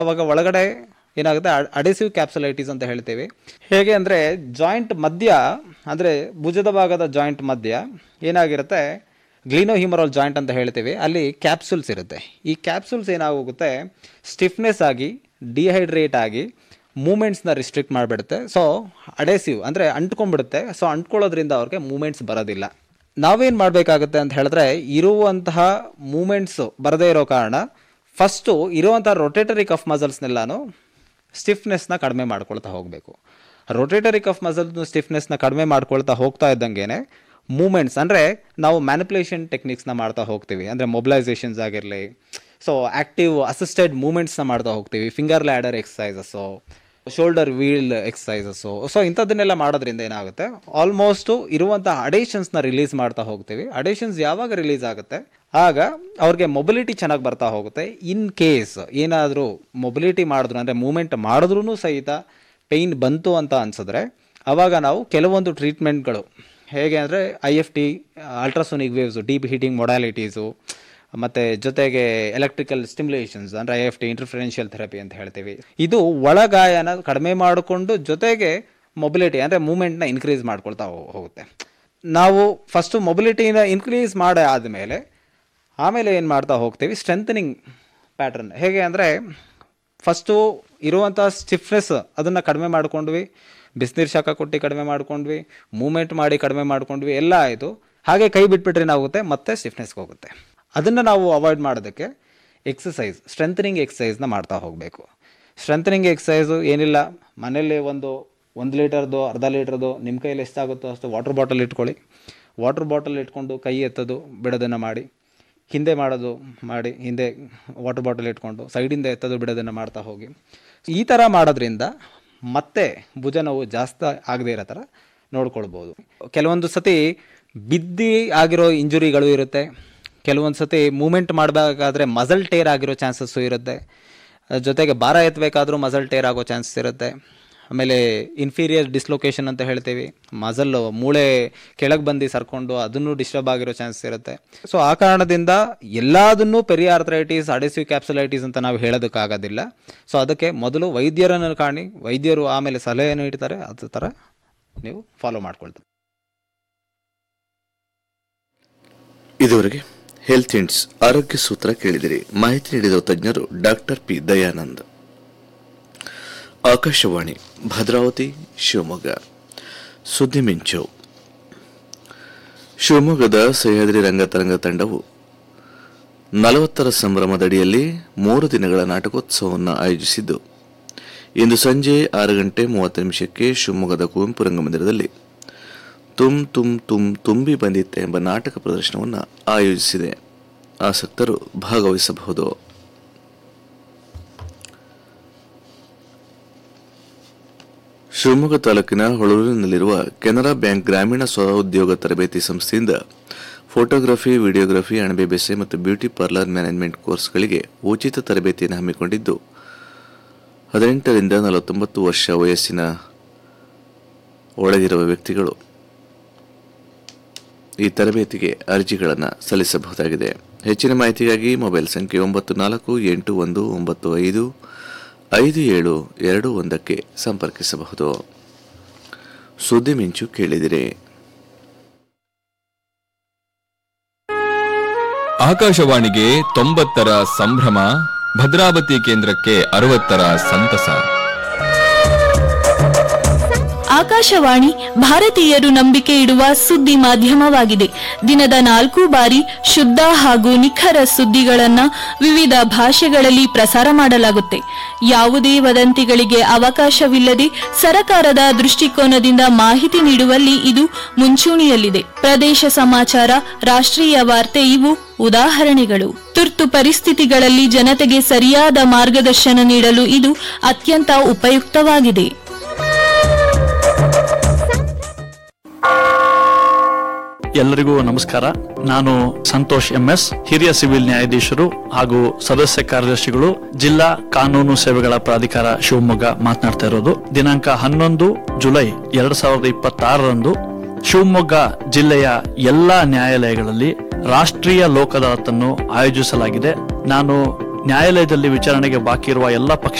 ಅವಾಗ ಒಳಗಡೆ ಏನಾಗುತ್ತೆ ಅಡೆಸಿವ್ ಕ್ಯಾಪ್ಸುಲೈಟಿಸ್ ಅಂತ ಹೇಳ್ತೀವಿ ಹೇಗೆ ಅಂದರೆ ಜಾಯಿಂಟ್ ಮಧ್ಯ ಅಂದರೆ ಭುಜದ ಭಾಗದ ಜಾಯಿಂಟ್ ಮಧ್ಯ ಏನಾಗಿರುತ್ತೆ ಗ್ಲೀನೋ ಹ್ಯೂಮರಲ್ ಜಾಯಿಂಟ್ ಅಂತ ಹೇಳ್ತೀವಿ ಅಲ್ಲಿ ಕ್ಯಾಪ್ಸುಲ್ಸ್ ಇರುತ್ತೆ ಈ ಕ್ಯಾಪ್ಸುಲ್ಸ್ ಏನಾಗುತ್ತೆ ಸ್ಟಿಫ್ನೆಸ್ ಆಗಿ ಡಿಹೈಡ್ರೇಟ್ ಆಗಿ ಮೂಮೆಂಟ್ಸ್ನ ರಿಸ್ಟ್ರಿಕ್ಟ್ ಮಾಡಿಬಿಡುತ್ತೆ ಸೊ ಅಡೆಸಿವ್ ಅಂದರೆ ಅಂಟ್ಕೊಂಡ್ಬಿಡುತ್ತೆ ಸೊ ಅಂಟ್ಕೊಳ್ಳೋದ್ರಿಂದ ಅವ್ರಿಗೆ ಮೂಮೆಂಟ್ಸ್ ಬರೋದಿಲ್ಲ ನಾವೇನು ಮಾಡಬೇಕಾಗುತ್ತೆ ಅಂತ ಹೇಳಿದ್ರೆ ಇರುವಂತಹ ಮೂಮೆಂಟ್ಸು ಬರದೇ ಇರೋ ಕಾರಣ ಫಸ್ಟು ಇರುವಂಥ ರೊಟೇಟರಿ ಕಫ್ ಮಸಲ್ಸ್ನೆಲ್ಲಾನು ಸ್ಟಿಫ್ನೆಸ್ನ ಕಡಿಮೆ ಮಾಡ್ಕೊಳ್ತಾ ಹೋಗಬೇಕು ರೊಟೇಟರಿ ಕಫ್ ಮಸಲ್ನ ಸ್ಟಿಫ್ನೆಸ್ನ ಕಡಿಮೆ ಮಾಡ್ಕೊಳ್ತಾ ಹೋಗ್ತಾ ಇದ್ದಂಗೆ ಮೂಮೆಂಟ್ಸ್ ಅಂದರೆ ನಾವು ಮ್ಯಾನಿಪುಲೇಷನ್ ಟೆಕ್ನಿಕ್ಸ್ನ ಮಾಡ್ತಾ ಹೋಗ್ತೀವಿ ಅಂದರೆ ಮೊಬಿಲೈಸೇಷನ್ಸ್ ಆಗಿರಲಿ ಸೊ ಆ್ಯಕ್ಟಿವ್ ಅಸಿಸ್ಟೆಡ್ ಮೂಮೆಂಟ್ಸ್ನ ಮಾಡ್ತಾ ಹೋಗ್ತೀವಿ finger ladder exercises shoulder wheel exercises so ಇಂಥದ್ದನ್ನೆಲ್ಲ ಮಾಡೋದ್ರಿಂದ ಏನಾಗುತ್ತೆ ಆಲ್ಮೋಸ್ಟು ಇರುವಂಥ ಅಡೇಷನ್ಸ್ನ ರಿಲೀಸ್ ಮಾಡ್ತಾ ಹೋಗ್ತೀವಿ ಅಡೇಷನ್ಸ್ ಯಾವಾಗ ರಿಲೀಸ್ ಆಗುತ್ತೆ ಆಗ ಅವ್ರಿಗೆ ಮೊಬಿಲಿಟಿ ಚೆನ್ನಾಗಿ ಬರ್ತಾ ಹೋಗುತ್ತೆ ಇನ್ ಕೇಸ್ ಏನಾದರೂ ಮೊಬಿಲಿಟಿ ಮಾಡಿದ್ರು ಅಂದರೆ ಮೂಮೆಂಟ್ ಮಾಡಿದ್ರೂ ಸಹಿತ ಪೇಯ್ನ್ ಬಂತು ಅಂತ ಅನ್ಸಿದ್ರೆ ಆವಾಗ ನಾವು ಕೆಲವೊಂದು ಟ್ರೀಟ್ಮೆಂಟ್ಗಳು ಹೇಗೆ ಅಂದರೆ I F T ultrasonic waves deep heating modalities ಮತ್ತು ಜೊತೆಗೆ ಎಲೆಕ್ಟ್ರಿಕಲ್ ಸ್ಟಿಮ್ಯುಲೇಷನ್ಸ್ ಅಂದರೆ I F T interferential therapy ಅಂತ ಹೇಳ್ತೀವಿ ಇದು ಒಳಗಾಯನ ಕಡಿಮೆ ಮಾಡಿಕೊಂಡು ಜೊತೆಗೆ ಮೊಬಿಲಿಟಿ ಅಂದರೆ ಮೂಮೆಂಟ್ನ ಇನ್ಕ್ರೀಸ್ ಮಾಡ್ಕೊಳ್ತಾ ಹೋ- ಹೋಗುತ್ತೆ ನಾವು ಫಸ್ಟು ಮೊಬಿಲಿಟಿನ ಇನ್ಕ್ರೀಸ್ ಮಾಡಿ ಆದಮೇಲೆ ಆಮೇಲೆ ಏನು ಮಾಡ್ತಾ ಹೋಗ್ತೀವಿ ಸ್ಟ್ರೆಂಥನಿಂಗ್ ಪ್ಯಾಟ್ರನ್ ಹೇಗೆ ಅಂದರೆ ಫಸ್ಟು ಇರುವಂಥ ಸ್ಟಿಫ್ನೆಸ್ ಅದನ್ನು ಕಡಿಮೆ ಮಾಡ್ಕೊಂಡ್ವಿ ಬಿಸಿನೀರು ಶಾಖ ಕೊಟ್ಟು ಕಡಿಮೆ ಮಾಡ್ಕೊಂಡ್ವಿ ಮೂಮೆಂಟ್ ಮಾಡಿ ಕಡಿಮೆ ಮಾಡ್ಕೊಂಡ್ವಿ ಎಲ್ಲ ಆಯಿತು ಹಾಗೆ ಕೈ ಬಿಟ್ಬಿಟ್ರೆ ಏನಾಗುತ್ತೆ ಮತ್ತೆ ಸ್ಟಿಫ್ನೆಸ್ಗೆ ಹೋಗುತ್ತೆ ಅದನ್ನು ನಾವು ಅವಾಯ್ಡ್ ಮಾಡೋದಕ್ಕೆ ಎಕ್ಸಸೈಸ್ ಸ್ಟ್ರೆಂಥನಿಂಗ್ ಎಕ್ಸಸೈಸ್ನ ಮಾಡ್ತಾ ಹೋಗಬೇಕು ಸ್ಟ್ರೆಂಥನಿಂಗ್ ಎಕ್ಸಸೈಸು ಏನಿಲ್ಲ ಮನೇಲಿ ಒಂದು ಒಂದು ಲೀಟರ್ದು ಅರ್ಧ ಲೀಟರ್ದು ನಿಮ್ಮ ಕೈಯಲ್ಲಿ ಎಷ್ಟಾಗುತ್ತೋ ಅಷ್ಟು ವಾಟರ್ ಬಾಟಲ್ ಇಟ್ಕೊಳ್ಳಿ ವಾಟರ್ ಬಾಟಲ್ ಇಟ್ಕೊಂಡು ಕೈ ಎತ್ತೋದು ಬಿಡೋದನ್ನು ಮಾಡಿ ಹಿಂದೆ ಮಾಡೋದು ಮಾಡಿ ಹಿಂದೆ ವಾಟರ್ ಬಾಟಲ್ ಇಟ್ಕೊಂಡು ಸೈಡಿಂದ ಎತ್ತೋದು ಬಿಡೋದನ್ನು ಮಾಡ್ತಾ ಹೋಗಿ ಈ ಥರ ಮಾಡೋದ್ರಿಂದ ಮತ್ತೆ ಭುಜ ನೋವು ಜಾಸ್ತಿ ಆಗದೇ ಇರೋ ಥರ ನೋಡ್ಕೊಳ್ಬೋದು ಕೆಲವೊಂದು ಸತಿ ಬಿದ್ದಿ ಆಗಿರೋ ಇಂಜುರಿಗಳು ಇರುತ್ತೆ ಕೆಲವೊಂದು ಸತಿ ಮೂಮೆಂಟ್ ಮಾಡಬೇಕಾದ್ರೆ ಮಸಲ್ ಟೇರ್ ಆಗಿರೋ ಚಾನ್ಸಸ್ಸು ಇರುತ್ತೆ ಅದ್ರ ಜೊತೆಗೆ ಭಾರ ಎತ್ತಬೇಕಾದ್ರೂ ಮಸಲ್ ಟೇರ್ ಆಗೋ ಚಾನ್ಸಸ್ ಇರುತ್ತೆ ಆಮೇಲೆ ಇನ್ಫೀರಿಯರ್ ಡಿಸ್ಲೊಕೇಶನ್ ಅಂತ ಹೇಳ್ತೀವಿ ಮಸಲ್ ಮೂಳೆ ಕೆಳಗೆ ಬಂದು ಸರ್ಕೊಂಡು ಅದನ್ನು ಡಿಸ್ಟರ್ಬ್ ಆಗಿರೋ ಚಾನ್ಸಸ್ ಇರುತ್ತೆ ಸೊ ಆ ಕಾರಣದಿಂದ ಎಲ್ಲದನ್ನೂ ಪೆರಿಯಾರ್ಥರೈಟಿಸ್ ಅಡೆಸಿವ್ ಕ್ಯಾಪ್ಸುಲೈಟಿಸ್ ಅಂತ ನಾವು ಹೇಳೋದಕ್ಕಾಗೋದಿಲ್ಲ ಸೊ ಅದಕ್ಕೆ ಮೊದಲು ವೈದ್ಯರನ್ನು ಕಾಣಿ ವೈದ್ಯರು ಆಮೇಲೆ ಸಲಹೆಯನ್ನು ಇಡ್ತಾರೆ ಅದೇ ಥರ ನೀವು ಫಾಲೋ ಮಾಡ್ಕೊಳ್ತೀವಿ ಇದುವರೆಗೆ ಹೆಲ್ತ್ ಇಂಡ್ಸ್ ಆರೋಗ್ಯ ಸೂತ್ರ ಕೇಳಿದಿರಿ ಮಾಹಿತಿ ನೀಡಿದ ತಜ್ಞರು ಡಾಕ್ಟರ್ ಪಿ ದಯಾನಂದ್ ಆಕಾಶವಾಣಿ ಭದ್ರಾವತಿ ಶಿವಮೊಗ್ಗ ಸುದ್ದಿ ಮಿಂಚು ಶಿವಮೊಗ್ಗದ ಸಹ್ಯಾದ್ರಿ ರಂಗತರಂಗ ತಂಡವು ನಲವತ್ತರ ಸಂಭ್ರಮದಡಿಯಲ್ಲಿ ಮೂರು ದಿನಗಳ ನಾಟಕೋತ್ಸವವನ್ನು ಆಯೋಜಿಸಿದ್ದು ಇಂದು ಸಂಜೆ ಆರು ಗಂಟೆ ಮೂವತ್ತು ನಿಮಿಷಕ್ಕೆ ಶಿವಮೊಗ್ಗದ ಕುವೆಂಪು ರಂಗಮಂದಿರದಲ್ಲಿ ತುಮ್ ತುಮ್ ತುಮ್ ತುಂಬಿ ಬಂದಿತ್ತೆ ಎಂಬ ನಾಟಕ ಪ್ರದರ್ಶನವನ್ನು ಆಯೋಜಿಸಿದೆ ಆಸಕ್ತರು ಭಾಗವಹಿಸಬಹುದು ಶಿವಮೊಗ್ಗ ತಾಲೂಕಿನ ಹೊಳೂರಿನಲ್ಲಿರುವ ಕೆನರಾ ಬ್ಯಾಂಕ್ ಗ್ರಾಮೀಣ ಸ್ವಉದ್ಯೋಗ ತರಬೇತಿ ಸಂಸ್ಥೆಯಿಂದ ಫೋಟೋಗ್ರಫಿ ವಿಡಿಯೋಗ್ರಫಿ ಅಣಬೆ ಬೆಸೆ ಮತ್ತು ಬ್ಯೂಟಿ ಪಾರ್ಲರ್ ಮ್ಯಾನೇಜ್ಮೆಂಟ್ ಕೋರ್ಸ್ಗಳಿಗೆ ಉಚಿತ ತರಬೇತಿಯನ್ನು ಹಮ್ಮಿಕೊಂಡಿದ್ದು ಹದಿನೆಂಟರಿಂದ ನಲವತ್ತೊಂಬತ್ತು ವರ್ಷ ವಯಸ್ಸಿನ ಒಳಗಿರುವ ವ್ಯಕ್ತಿಗಳು ಈ ತರಬೇತಿಗೆ ಅರ್ಜಿಗಳನ್ನು ಸಲ್ಲಿಸಬಹುದಾಗಿದೆ ಹೆಚ್ಚಿನ ಮಾಹಿತಿಗಾಗಿ ಮೊಬೈಲ್ ಸಂಖ್ಯೆ ಒಂಬತ್ತು ನಾಲ್ಕು ಎಂಟು ಒಂದು ಒಂಬತ್ತು ಐದು ಐದು ಏಳು ಎರಡು ಒಂದಕ್ಕೆ ಸಂಪರ್ಕಿಸಬಹುದು ಸುದ್ದಿ ಮಿಂಚು ಕೇಳಿದಿರಿ ಆಕಾಶವಾಣಿಗೆ ತೊಂಬತ್ತರ ಸಂಭ್ರಮ ಭದ್ರಾವತಿ ಕೇಂದ್ರಕ್ಕೆ ಅರವತ್ತರ ಸಂತಸ ಆಕಾಶವಾಣಿ ಭಾರತೀಯರು ನಂಬಿಕೆ ಇಡುವ ಸುದ್ದಿ ಮಾಧ್ಯಮವಾಗಿದೆ ದಿನದ ನಾಲ್ಕು ಬಾರಿ ಶುದ್ಧ ಹಾಗೂ ನಿಖರ ಸುದ್ದಿಗಳನ್ನ ವಿವಿಧ ಭಾಷೆಗಳಲ್ಲಿ ಪ್ರಸಾರ ಮಾಡಲಾಗುತ್ತೆ ಯಾವುದೇ ವದಂತಿಗಳಿಗೆ ಅವಕಾಶವಿಲ್ಲದೆ ಸರಕಾರದ ದೃಷ್ಟಿಕೋನದಿಂದ ಮಾಹಿತಿ ನೀಡುವಲ್ಲಿ ಇದು ಮುಂಚೂಣಿಯಲ್ಲಿದೆ ಪ್ರದೇಶ ಸಮಾಚಾರ ರಾಷ್ಟ್ರೀಯ ವಾರ್ತೆ ಇವು ಉದಾಹರಣೆಗಳು ತುರ್ತು ಪರಿಸ್ಥಿತಿಗಳಲ್ಲಿ ಜನತೆಗೆ ಸರಿಯಾದ ಮಾರ್ಗದರ್ಶನ ನೀಡಲು ಇದು ಅತ್ಯಂತ ಉಪಯುಕ್ತವಾಗಿದೆ ಎಲ್ಲರಿಗೂ ನಮಸ್ಕಾರ ನಾನು ಸಂತೋಷ್ ಎಂಎಸ್ ಹಿರಿಯ ಸಿವಿಲ್ ನ್ಯಾಯಾಧೀಶರು ಹಾಗೂ ಸದಸ್ಯ ಕಾರ್ಯದರ್ಶಿಗಳು ಜಿಲ್ಲಾ ಕಾನೂನು ಸೇವೆಗಳ ಪ್ರಾಧಿಕಾರ ಶಿವಮೊಗ್ಗ ಮಾತನಾಡ್ತಾ ಇರೋದು ದಿನಾಂಕ ಹನ್ನೊಂದು ಜುಲೈ ಎರಡ್ ಸಾವಿರದ ಇಪ್ಪತ್ತಾರರಂದು ಶಿವಮೊಗ್ಗ ಜಿಲ್ಲೆಯ ಎಲ್ಲಾ ನ್ಯಾಯಾಲಯಗಳಲ್ಲಿ ರಾಷ್ಟ್ರೀಯ ಲೋಕ ಅದಾಲತನ್ನು ಆಯೋಜಿಸಲಾಗಿದೆ ನಾನು ನ್ಯಾಯಾಲಯದಲ್ಲಿ ವಿಚಾರಣೆಗೆ ಬಾಕಿ ಇರುವ ಎಲ್ಲ ಪಕ್ಷ